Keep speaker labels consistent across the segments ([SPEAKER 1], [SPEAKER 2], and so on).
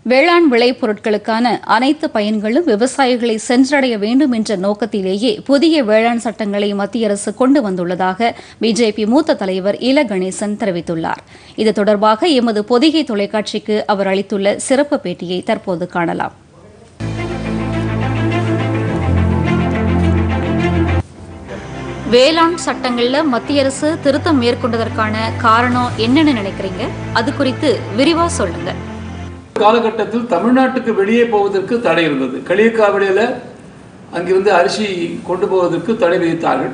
[SPEAKER 1] வேளாண் விளைபொருட்களுக்கான அனைத்து பயன்களும் விவசாயிகளை சென்றடைய வேண்டும் என்ற நோக்கத்திலேயே புதிய வேளாண் சட்டங்களை மத்திய அரசு கொண்டு வந்துள்ளதாக பிஜேபி மூத்த தலைவர் இல கணேசன் தெரிவித்துள்ளார் இது தொடர்பாக எமது பொதிகை தொலைக்காட்சிக்கு அவர் அளித்துள்ள சிறப்பு பேட்டியை தற்போது காணலாம் வேளாண் சட்டங்கள்ல மத்திய அரசு திருத்தம் மேற்கொண்டதற்கான காரணம் என்னன்னு நினைக்கிறீங்க அது குறித்து விரிவா சொல்லுங்க
[SPEAKER 2] காலகட்டத்தில் தமிழ்நாட்டுக்கு வெளியே போவதற்கு தடை இருந்தது களியக்காவிளையில் அங்கிருந்து அரிசி கொண்டு போவதற்கு தடை விதித்தார்கள்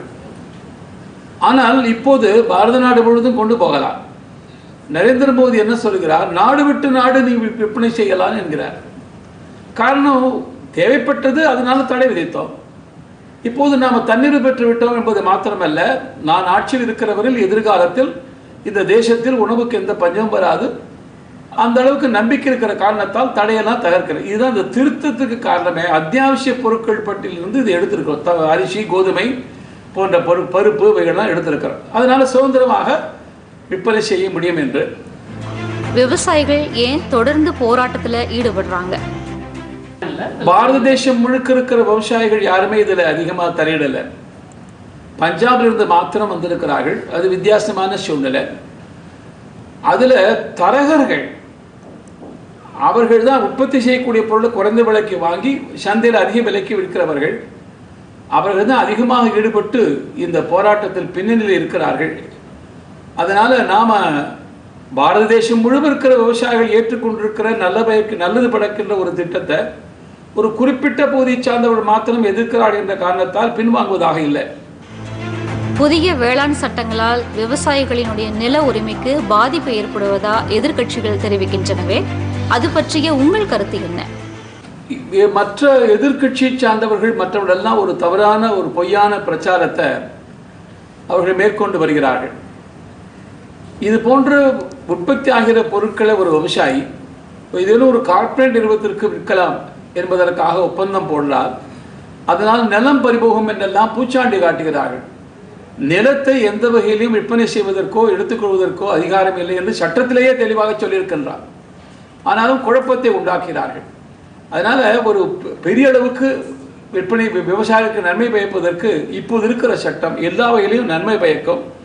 [SPEAKER 2] ஆனால் இப்போது பாரத நாடு முழுவதும் கொண்டு போகலாம் நரேந்திர மோடி என்ன சொல்கிறார் நாடு விட்டு நாடு நீ வி- விற்பனை செய்யலாம் என்கிறார் காரணம் தேவைப்பட்டது அதனால தடை விதித்தோம் இப்போது நாம் தண்ணீர் பெற்று விட்டோம் என்பது மாத்திரமல்ல நான் ஆட்சியில் இருக்கிறவரில் எதிர்காலத்தில் இந்த தேசத்தில் உணவுக்கு எந்த பஞ்சம் வராது அந்த அளவுக்கு நம்பிக்கை இருக்கிற காரணத்தால் தடையெல்லாம் தகர்க்கிறது இதுதான் இந்த திருத்தத்துக்கு காரணமே அத்தியாவசிய பொருட்கள் பட்டியலிருந்து இது எடுத்திருக்கிறோம் த- அரிசி கோதுமை போன்ற பொரு பருப்பு இவைகள்லாம் எடுத்திருக்கிறோம் அதனால சுதந்திரமாக விற்பனை செய்ய முடியும் என்று
[SPEAKER 1] விவசாயிகள் ஏன் தொடர்ந்து போராட்டத்துல ஈடுபடுறாங்க
[SPEAKER 2] பாரத தேசம் முழுக்க இருக்கிற விவசாயிகள் யாருமே இதில் அதிகமாக தலையிடலை பஞ்சாப்ல இருந்து மாத்திரம் வந்திருக்கிறார்கள் அது வித்தியாசமான சூழ்நிலை அதில் தரகர்கள் அவர்கள் தான் உற்பத்தி செய்யக்கூடிய பொருளை குறைந்த விலைக்கு வாங்கி சந்தையில் அதிக விலைக்கு விற்கிறவர்கள் அவர்கள் தான் அதிகமாக ஈடுபட்டு இந்த போராட்டத்தில் பின்னணியில் இருக்கிறார்கள் அதனால நாம பாரத தேசம் முழுவதும் இருக்கிற விவசாயிகள் ஏற்றுக்கொண்டிருக்கிற நல்ல பயக்கு நல்லது படக்கின்ற ஒரு திட்டத்தை ஒரு குறிப்பிட்ட பகுதியை சார்ந்தவர்கள் மாத்திரம் எதிர்க்கிறார்கள் என்ற காரணத்தால் பின்வாங்குவதாக இல்லை
[SPEAKER 1] புதிய வேளாண் சட்டங்களால் விவசாயிகளினுடைய நில உரிமைக்கு பாதிப்பு ஏற்படுவதா எதிர்க்கட்சிகள் தெரிவிக்கின்றனவே அது பற்றிய உங்கள் கருத்து என்ன
[SPEAKER 2] இ- மற்ற எதிர்க்கட்சியை சார்ந்தவர்கள் மற்றவர்களெல்லாம் ஒரு தவறான ஒரு பொய்யான பிரச்சாரத்தை அவர்கள் மேற்கொண்டு வருகிறார்கள் இது போன்ற உற்பத்தி ஆகிற பொருட்களை ஒரு விவசாயி இதில் ஒரு கார்ப்பரேட் நிறுவனத்திற்கு விற்கலாம் என்பதற்காக ஒப்பந்தம் போடுறார் அதனால் நிலம் பறிபோகும் என்றெல்லாம் பூச்சாண்டி காட்டுகிறார்கள் நிலத்தை எந்த வகையிலும் விற்பனை செய்வதற்கோ எடுத்துக்கொள்வதற்கோ அதிகாரம் இல்லை என்று சட்டத்திலேயே தெளிவாக சொல்லியிருக்கின்றார் ஆனாலும் குழப்பத்தை உண்டாக்கிறார்கள் அதனால ஒரு பெ- பெரிய அளவுக்கு விற்பனை வி- விவசாயிகளுக்கு நன்மை பயப்பதற்கு இப்போது இருக்கிற சட்டம் எல்லா வகையிலும் நன்மை பயக்கும்